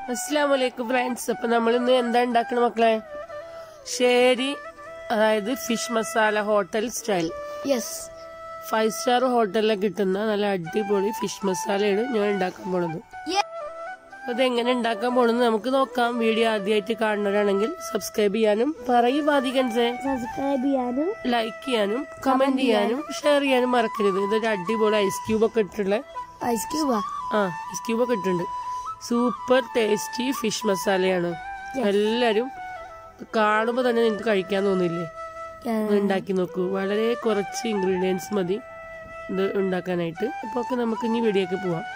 അസ്സാം വലൈക്കും ഫ്രണ്ട്സ് അപ്പൊ നമ്മൾ ഇന്ന് എന്താ ഉണ്ടാക്കണ മക്കളെ ശരി അതായത് fish masala hotel style yes five star ഹോട്ടലിൽ കിട്ടുന്ന നല്ല അടിപൊളി ഫിഷ് മസാലയാണ് ഞാൻ ഉണ്ടാക്കാൻ പോണത് അപ്പൊ ഇതെങ്ങനെ ഉണ്ടാക്കാൻ പോണെന്ന് നമുക്ക് നോക്കാം വീഡിയോ ആദ്യമായിട്ട് കാണുന്നവരാണെങ്കിൽ സബ്സ്ക്രൈബ് ചെയ്യാനും പറയും വാദിക്കൻസേ സബ്സ്ക്രൈബ് ചെയ്യാനും ലൈക്ക് ചെയ്യാനും കമന്റ് ചെയ്യാനും ഷെയർ ചെയ്യാനും മറക്കരുത് ഇതൊരു അടിപൊളി ഐസ് ക്യൂബ് ഒക്കെ ഇട്ടിട്ടുള്ള ഐസ് ക്യൂബാ ആ ഐസ് ക്യൂബ് ഒക്കെ ഇട്ടിട്ടുണ്ട് സൂപ്പർ ടേസ്റ്റി ഫിഷ് മസാലയാണ് എല്ലാരും കാണുമ്പോൾ തന്നെ നിങ്ങൾക്ക് കഴിക്കാൻ തോന്നില്ലേ ഇത് ഉണ്ടാക്കി നോക്കൂ വളരെ കുറച്ച് ഇൻഗ്രീഡിയൻസ് മതി ഇത് ഉണ്ടാക്കാനായിട്ട് അപ്പോൾ ഒക്കെ നമുക്ക് ഇനി വീഡിയോക്ക് പോവാം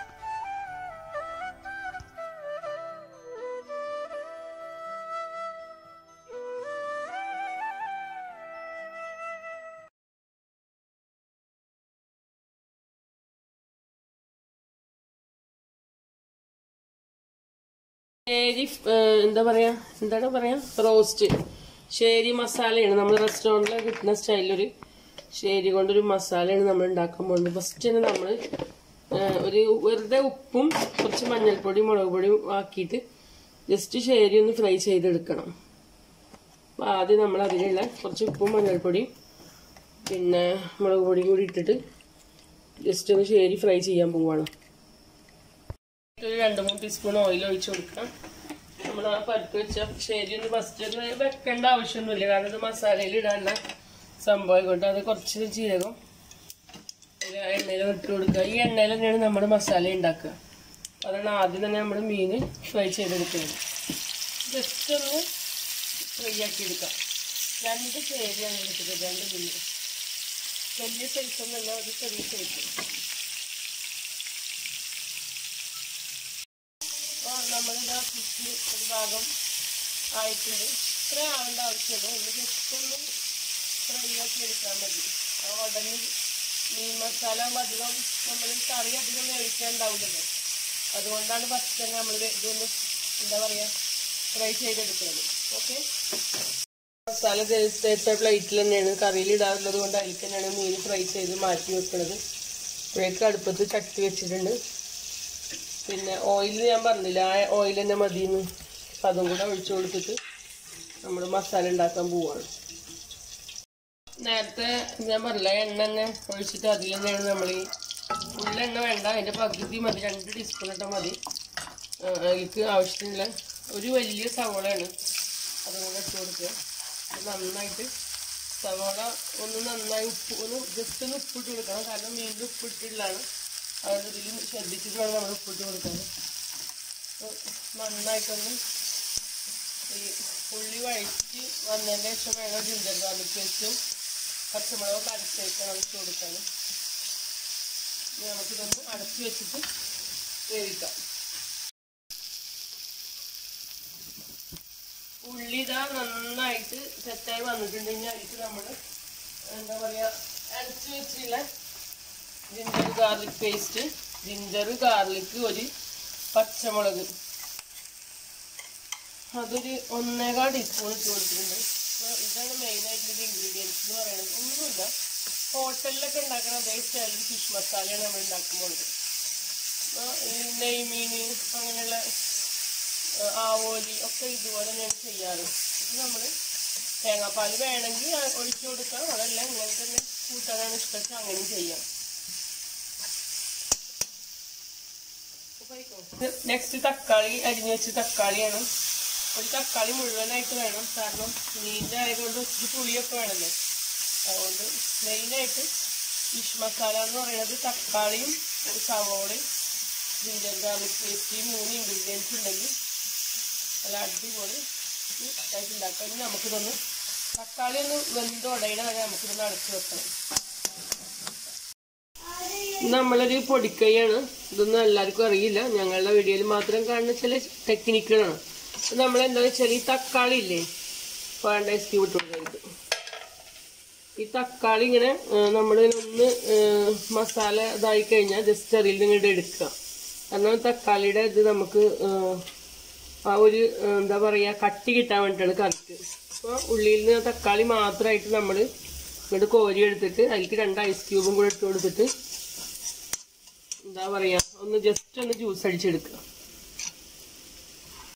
ശരി ഏഹ്, എന്താ പറയാ എന്താണ് പറയാ റോസ്റ്റ് ശരി മസാലയാണ് നമ്മൾ റെസ്റ്റോറൻറ്റിൽ കിട്ടുന്ന സ്റ്റൈലൊരു ശരി കൊണ്ടൊരു മസാലയാണ് നമ്മൾ ഉണ്ടാക്കാൻ പോകുന്നത് ഫസ്റ്റ് തന്നെ നമ്മൾ ഒരു വെറുതെ ഉപ്പും കുറച്ച് മഞ്ഞൾപ്പൊടിയും മുളക് പൊടിയും ആക്കിയിട്ട് ജസ്റ്റ് ശരി ഒന്ന് ഫ്രൈ ചെയ്തെടുക്കണം അപ്പോൾ ആദ്യം നമ്മൾ അതിലുള്ള കുറച്ച് ഉപ്പും മഞ്ഞൾപ്പൊടിയും പിന്നെ മുളക് പൊടിയും കൂടി ഇട്ടിട്ട് ജസ്റ്റ് ഒന്ന് ശരി ഫ്രൈ ചെയ്യാൻ പോവാണ് ഒരു രണ്ട് മൂന്ന് ടീസ്പൂൺ ഓയിൽ ഒഴിച്ച് കൊടുക്കാം നമ്മൾ ആ പരിപ്പ് വെച്ച ശരി ഒന്ന് ഫസ്റ്റ് ഒന്ന് വെക്കേണ്ട ആവശ്യമൊന്നുമില്ല കാരണം ഇത് മസാലയിൽ ഇടാനുള്ള സംഭവം കൊണ്ട് അത് കുറച്ച് ജീരകം ഒരു എണ്ണയിൽ ഇട്ട് കൊടുക്കുക ഈ എണ്ണയിൽ തന്നെയാണ് നമ്മുടെ മസാല ഉണ്ടാക്കുക അതാണ് ആദ്യം തന്നെ നമ്മൾ മീൻ ഫ്രൈ ചെയ്തെടുക്കുന്നത് ജസ്റ്റ് ഒന്ന് ഫ്രൈ ആക്കി എടുക്കാം രണ്ട് ചേരിയാണ് എടുത്തത് രണ്ട് മീൻ വലിയ സൈസ് ഒന്നല്ല ഒരു ചെറിയ സൈസ് അപ്പോൾ നമ്മളിതാ ഫിഷ് ഒരു ഭാഗം ആയിട്ടുണ്ട് ഇത്ര ആവേണ്ട ആവശ്യമില്ല ഒന്ന് ജസ്റ്റ് ഒന്ന് ഫ്രൈ ആക്കി എടുത്താൽ മതി ആ ഉടനെ മീൻ മസാല ആകുമ്പോൾ അധികം നമ്മൾ കറി അധികം വേവിക്കാൻ ഉണ്ടാവില്ലല്ലോ അതുകൊണ്ടാണ് പച്ചക്കറി നമ്മൾ ഇതൊന്ന് എന്താ പറയുക ഫ്രൈ ചെയ്തെടുക്കുന്നത് ഓക്കെ മസാല തേച്ച പ്ലേറ്റിൽ തന്നെയാണ് കറിയിൽ ഇടാറുള്ളത് കൊണ്ട് അതിൽ തന്നെയാണ് മീൻ ഫ്രൈ ചെയ്ത് മാറ്റി വെക്കുന്നത് ഇപ്പോഴേക്ക് അടുപ്പത്ത് ചട്ടി വെച്ചിട്ടുണ്ട് പിന്നെ ഓയിൽ ഞാൻ പറഞ്ഞില്ല ആ ഓയിൽ തന്നെ മതിയെന്ന് അപ്പം അതും കൂടെ ഒഴിച്ചു കൊടുത്തിട്ട് നമ്മൾ മസാല ഉണ്ടാക്കാൻ പോവാണ് നേരത്തെ ഞാൻ പറഞ്ഞില്ല എണ്ണ തന്നെ ഒഴിച്ചിട്ട് അതിൽ തന്നെയാണ് നമ്മൾ ഈ ഫുൾ എണ്ണ വേണ്ട അതിൻ്റെ പകുതി മതി രണ്ട് ടീസ്പൂൺ ഇട്ടാൽ മതി ആ, അതിലേക്ക് ആവശ്യത്തിനുള്ള ഒരു വലിയ സവോളയാണ് അതും കൂടെ ഇട്ട് കൊടുക്കുക അത് നന്നായിട്ട് സവോള ഒന്ന് നന്നായി ഉപ്പ് ഒന്ന് ജസ്റ്റ് ഒന്ന് ഉപ്പിട്ട് കൊടുക്കണം കാരണം വീണ്ടും ഉപ്പിട്ടിട്ടുള്ളതാണ് അതുകൊണ്ട് ഇതിൽ ശ്രദ്ധിച്ചിട്ട് വേണം നമ്മൾ ഉപ്പിട്ട് കൊടുക്കാൻ അപ്പോൾ നന്നായിട്ടൊന്ന് ഈ ഉള്ളി വഴറ്റി വന്നതിൻ്റെ ശേഷം വേണം ജിഞ്ചർ ഗാർലിക് പേസ്റ്റും പച്ചമുളകൊക്കെ അരച്ചേക്കാൻ ഒഴിച്ച് കൊടുക്കാൻ ഇനി നമുക്കിതൊന്ന് അടച്ചു വെച്ചിട്ട് വേവിക്കാം ഉള്ളി ഇതാ നന്നായിട്ട് സെറ്റായി വന്നിട്ടുണ്ടെങ്കിൽ അതിലേക്ക് നമ്മൾ എന്താ പറയുക അരച്ച് വെച്ചിട്ടുള്ള ginger garlic paste ginger garlic ഒരു പച്ചമുളക് അതൊരു ഒന്നേകാൽ ടീസ്പൂൺ ഇട്ട് കൊടുത്തിട്ടുണ്ട് അപ്പോൾ ഇതാണ് മെയിനായിട്ടുള്ള ഇൻഗ്രീഡിയൻസ് എന്ന് പറയുന്നത് ഒന്നുമില്ല ഹോട്ടലിലൊക്കെ ഉണ്ടാക്കുന്ന അതേ സ്റ്റൈലിൽ ഫിഷ് മസാലയാണ് നമ്മൾ ഉണ്ടാക്കുമ്പോൾ അപ്പോൾ ഈ നെയ്മീൻ അങ്ങനെയുള്ള ആ, ആവോലി ഒക്കെ ഇതുപോലെ തന്നെയാണ് ചെയ്യാറ് ഇത് നമ്മൾ തേങ്ങാപ്പാൽ വേണമെങ്കിൽ ആ ഒഴിച്ചു കൊടുക്കാം അതല്ല ഇങ്ങനെ തന്നെ കൂട്ടാനാണ് ഇഷ്ടം അങ്ങനെയും ചെയ്യാം നെക്സ്റ്റ് തക്കാളി അരിഞ്ഞു വെച്ച തക്കാളിയാണ് ഒരു തക്കാളി മുഴുവനായിട്ട് വേണം കാരണം മീൻ്റെ ആയതുകൊണ്ട് ഒത്തിരി പുളിയൊക്കെ വേണമല്ലോ അതുകൊണ്ട് മെയിനായിട്ട് ഫിഷ് മസാല എന്ന് പറയുന്നത് തക്കാളിയും ഒരു സവോളയും ജിഞ്ചർ ഗാർലിക് പേസ്റ്റ് ഈ മൂന്ന് ഇൻഗ്രീഡിയൻസ് ഉണ്ടെങ്കിൽ നല്ല അടിപൊളി ആയിട്ട് ഉണ്ടാക്കാം ഇനി നമുക്കിതൊന്ന് തക്കാളി ഒന്ന് വെന്ത് ഉടയണ വരെ നമുക്കിതൊന്ന് അടച്ചു വെക്കണം നമ്മളൊരു പൊടിക്കൈയാണ് ഇതൊന്നും എല്ലാവർക്കും അറിയില്ല ഞങ്ങളുടെ വീഡിയോയിൽ മാത്രം കാണുന്ന ചില ടെക്നിക്കുകളാണ് നമ്മൾ എന്താ വെച്ചാൽ ഈ തക്കാളി ഇല്ലേ വേണ്ട എസ്റ്റി വിട്ട് കൊടുക്കരുത് ഈ തക്കാളി ഇങ്ങനെ നമ്മൾ ഒന്ന് ഏഹ്, മസാല ഇതായി കഴിഞ്ഞാൽ ജസ്റ്റ് അതിൽ നിന്ന് ഇങ്ങോട്ട് എടുക്കുക കാരണം തക്കാളിയുടെ ഇത് നമുക്ക് ഏഹ്, ആ ഒരു ഏഹ്, എന്താ പറയുക കട്ടി കിട്ടാൻ വേണ്ടിയിട്ടാണ് കറക്റ്റ് അപ്പോൾ ഉള്ളിയിൽ നിന്ന് തക്കാളി മാത്രമായിട്ട് നമ്മൾ ഇങ്ങോട്ട് കോരി എടുത്തിട്ട് അതിലേക്ക് രണ്ട് ഐസ് ക്യൂബും കൂടെ ഇട്ട് കൊടുത്തിട്ട് എന്താ പറയാ ഒന്ന് ജസ്റ്റ് ഒന്ന് ജ്യൂസ് അടിച്ചെടുക്കുക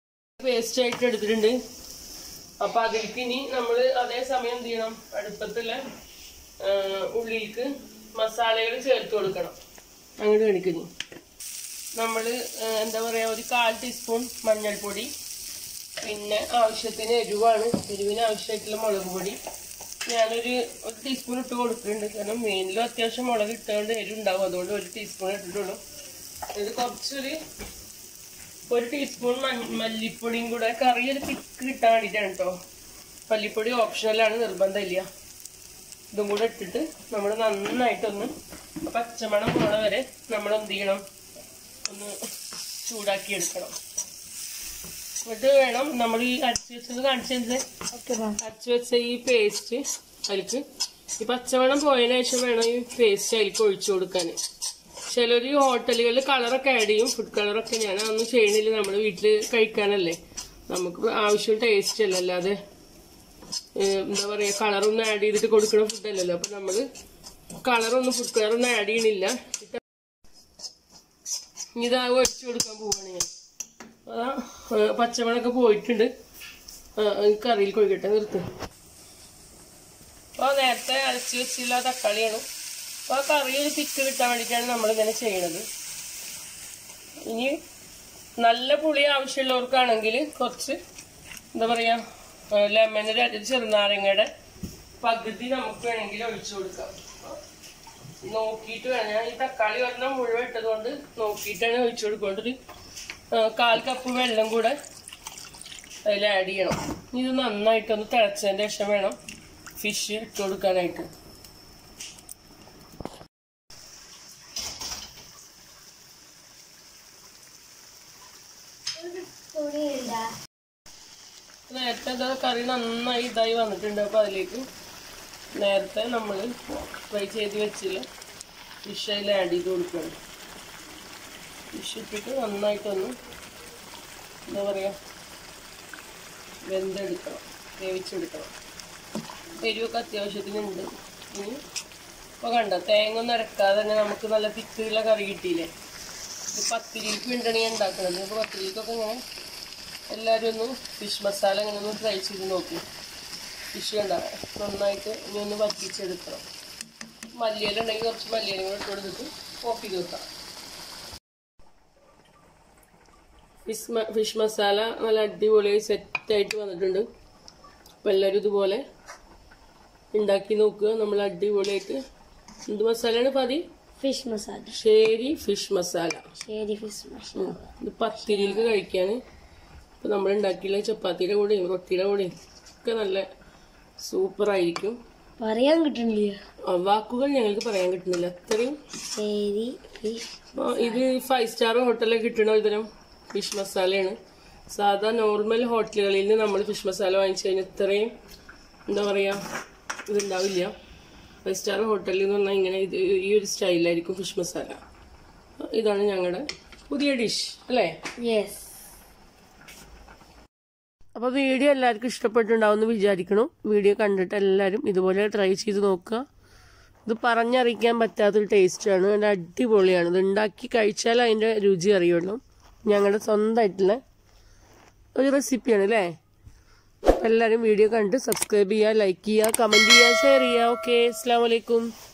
പേസ്റ്റ് ആയിട്ട് എടുത്തിട്ടുണ്ട് അപ്പൊ അതിലേക്ക് ഇനി നമ്മൾ അതേ സമയം എന്ത് ചെയ്യണം അടുപ്പത്തുള്ള ആ, ഉള്ളിലേക്ക് മസാലകൾ ചേർത്ത് കൊടുക്കണം അങ്ങോട്ട് കണിക്കുന്നു നമ്മൾ എന്താ പറയാ ഒരു കാൽ ടീസ്പൂൺ മഞ്ഞൾപ്പൊടി പിന്നെ ആവശ്യത്തിന് എരിവാണ് എരിവിന് ആവശ്യമായിട്ടുള്ള മുളക് പൊടി ഞാനൊരു ഒരു ടീസ്പൂൺ ഇട്ട് കൊടുക്കുന്നുണ്ട് കാരണം മീനിലും അത്യാവശ്യം മുളക് ഇട്ടുകൊണ്ട് എരിവ് ഉണ്ടാവും അതുകൊണ്ട് ഒരു ടീസ്പൂൺ ഇട്ടിട്ടുള്ളൂ ഇത് കുറച്ചൊരു ഒരു ടീസ്പൂൺ മല്ലിപ്പൊടിയും കൂടെ കറി ഒരു തിക്ക് കിട്ടാൻ വേണ്ടിയിട്ടാണ് കേട്ടോ മല്ലിപ്പൊടി ഓപ്ഷണലാണ് നിർബന്ധമില്ല ഇതും കൂടെ ഇട്ടിട്ട് നമ്മൾ നന്നായിട്ടൊന്ന് പച്ചമണം പോണ വരെ നമ്മൾ എന്ത് ചെയ്യണം ഒന്ന് ചൂടാക്കി എടുക്കണം എന്നിട്ട് വേണം നമ്മൾ ഈ അരച്ച് വെച്ചത് കാണിച്ചത് ഓക്കെ മാം അരച്ച് വെച്ച ഈ പേസ്റ്റ് അതിലേക്ക് ഈ പച്ചവെള്ളം പോയതിനു ശേഷം വേണം ഈ പേസ്റ്റ് അതിലേക്ക് ഒഴിച്ചു കൊടുക്കാൻ ചിലർ ഹോട്ടലുകളിൽ കളറൊക്കെ ആഡ് ചെയ്യും ഫുഡ് കളറൊക്കെ ഞാൻ അതൊന്നും ചെയ്യണില്ല നമ്മൾ വീട്ടിൽ കഴിക്കാനല്ലേ നമുക്ക് ആവശ്യം ടേസ്റ്റ് അല്ല അല്ലാതെ ഏഹ്, എന്താ പറയാ കളറൊന്നും ആഡ് ചെയ്തിട്ട് കൊടുക്കുന്ന ഫുഡല്ലല്ലോ അപ്പൊ നമ്മള് കളറൊന്നും ഫുഡ് കളറൊന്നും ആഡ് ചെയ്യണില്ല ഇനി ഇതാ ഒഴിച്ചു കൊടുക്കാൻ പോവാണ് ഞാൻ അതാ ഏഹ്, പച്ചമുളകൊക്കെ പോയിട്ടുണ്ട് ആ, ഈ കറിയിൽ കൊഴിക്കട്ടെ നിർത്ത് അപ്പോൾ നേരത്തെ അരച്ച് വെച്ചില്ല തക്കാളിയാണ് അപ്പോൾ ആ കറി ഒരു തിക്ക് കിട്ടാൻ വേണ്ടിയിട്ടാണ് നമ്മളിങ്ങനെ ചെയ്യണത് ഇനി നല്ല പുളി ആവശ്യമുള്ളവർക്കാണെങ്കിൽ കുറച്ച് എന്താ പറയാ ലെമൺ ചെറുനാരങ്ങയുടെ പകുതി നമുക്ക് വേണമെങ്കിൽ ഒഴിച്ചു കൊടുക്കാം നോക്കിയിട്ട് വേണം ഞാൻ ഈ തക്കാളി ഒരെണ്ണം മുഴുവൻ ഇട്ടതുകൊണ്ട് നോക്കിയിട്ടാണ് ഒഴിച്ചു കൊടുക്കുന്നത് ഒരു ആ, കാൽ കപ്പ് വെള്ളം കൂടെ അതിൽ ആഡ് ചെയ്യണം ഇനി ഇത് നന്നായിട്ടൊന്ന് തിളച്ചതിന് ശേഷം വേണം ഫിഷ് ഇട്ട് കൊടുക്കാനായിട്ട് നേരത്തെ ഇത് കറി നന്നായി ഇതായി വന്നിട്ടുണ്ട് അപ്പോൾ അതിലേക്ക് നേരത്തെ നമ്മൾ ഫ്രൈ ചെയ്ത് വെച്ചില്ല ഫിഷ് അതിൽ ആഡ് ചെയ്ത് കൊടുക്കണം ഫിഷ് ഇട്ടിട്ട് നന്നായിട്ടൊന്ന് എന്താ പറയുക വെന്തെടുക്കണം വേവിച്ചെടുക്കണം എരിവൊക്കെ അത്യാവശ്യത്തിനുണ്ട് ഇനി ഇപ്പോൾ കണ്ട തേങ്ങ ഒന്നും അരക്കാതെ തന്നെ നമുക്ക് നല്ല തിക്കുള്ള കറി കിട്ടിയില്ലേ ഇത് പത്തിരിക്ക് വേണ്ടിയാണ് ഞാൻ ഉണ്ടാക്കുന്നത് ഇപ്പോൾ പത്തിരിക്കൊക്കെ ഇങ്ങനെ എല്ലാവരും ഒന്ന് ഫിഷ് മസാല ഇങ്ങനെ ഒന്ന് ട്രൈ ചെയ്ത് നോക്കി ഫിഷ് കണ്ട നന്നായിട്ട് ഇനി ഒന്ന് വറ്റിച്ചെടുക്കണം മല്ലിയില ഉണ്ടെങ്കിൽ കുറച്ച് മല്ലിയിലും കൂടെ ഇട്ട് കൊടുത്തിട്ട് ഓഫ് ചെയ്ത് വെക്കാം ഫിഷ് മ- ഫിഷ് മസാല നല്ല അടിപൊളിയായി സെറ്റായിട്ട് വന്നിട്ടുണ്ട് അപ്പം എല്ലാവരും ഇതുപോലെ ഉണ്ടാക്കി നോക്കുക നമ്മൾ അടിപൊളിയായിട്ട് എന്ത് മസാലയാണ് പതി ഫിഷ് മസാല ശരി ഫിഷ് മസാല ശരി ഫിഷ് മസാല ഉം. ഇത് പത്തിരിയിലേക്ക് കഴിക്കാൻ ഇപ്പം നമ്മൾ ഉണ്ടാക്കിയുള്ള ചപ്പാത്തിയുടെ കൂടെയും റൊട്ടിയുടെ കൂടെയും ഒക്കെ നല്ല സൂപ്പറായിരിക്കും പറയാൻ കിട്ടണില്ല ആ, വാക്കുകൾ ഞങ്ങൾക്ക് പറയാൻ കിട്ടുന്നില്ല അത്രയും ശരി ഫിഷ് ആ, ഇത് ഫൈവ് സ്റ്റാർ ഹോട്ടലിൽ കിട്ടുന്ന ഒരുതരം ഫിഷ് മസാലയാണ് സാധാ നോർമൽ ഹോട്ടലുകളിൽ നിന്ന് നമ്മൾ ഫിഷ് മസാല വാങ്ങിച്ചു കഴിഞ്ഞാൽ ഇത്രയും എന്താ പറയുക ഇതുണ്ടാവില്ല ഫൈവ് സ്റ്റാർ ഹോട്ടലിൽ എന്ന് പറഞ്ഞാൽ ഇങ്ങനെ ഇത് ഈ ഒരു സ്റ്റൈലായിരിക്കും ഫിഷ് മസാല ഇതാണ് ഞങ്ങളുടെ പുതിയ ഡിഷ് അല്ലേ യെസ് അപ്പോൾ വീഡിയോ എല്ലാവർക്കും ഇഷ്ടപ്പെട്ടുണ്ടാവുമെന്ന് വിചാരിക്കണം വീഡിയോ കണ്ടിട്ട് എല്ലാവരും ഇതുപോലെ ട്രൈ ചെയ്ത് നോക്കുക ഇത് പറഞ്ഞറിയിക്കാൻ പറ്റാത്തൊരു ടേസ്റ്റാണ് നല്ല അടിപൊളിയാണ് ഇത് ഉണ്ടാക്കി കഴിച്ചാൽ അതിൻ്റെ രുചി അറിയുള്ളൂ ഞങ്ങളുടെ സ്വന്തമായിട്ടുള്ള ഒരു റെസിപ്പിയാണ് അല്ലേ അപ്പോൾ എല്ലാവരും വീഡിയോ കണ്ട് സബ്സ്ക്രൈബ് ചെയ്യുക ലൈക്ക് ചെയ്യുക കമൻറ്റ് ചെയ്യുക ഷെയർ ചെയ്യുക ഓക്കെ അസ്സാം വലൈക്കും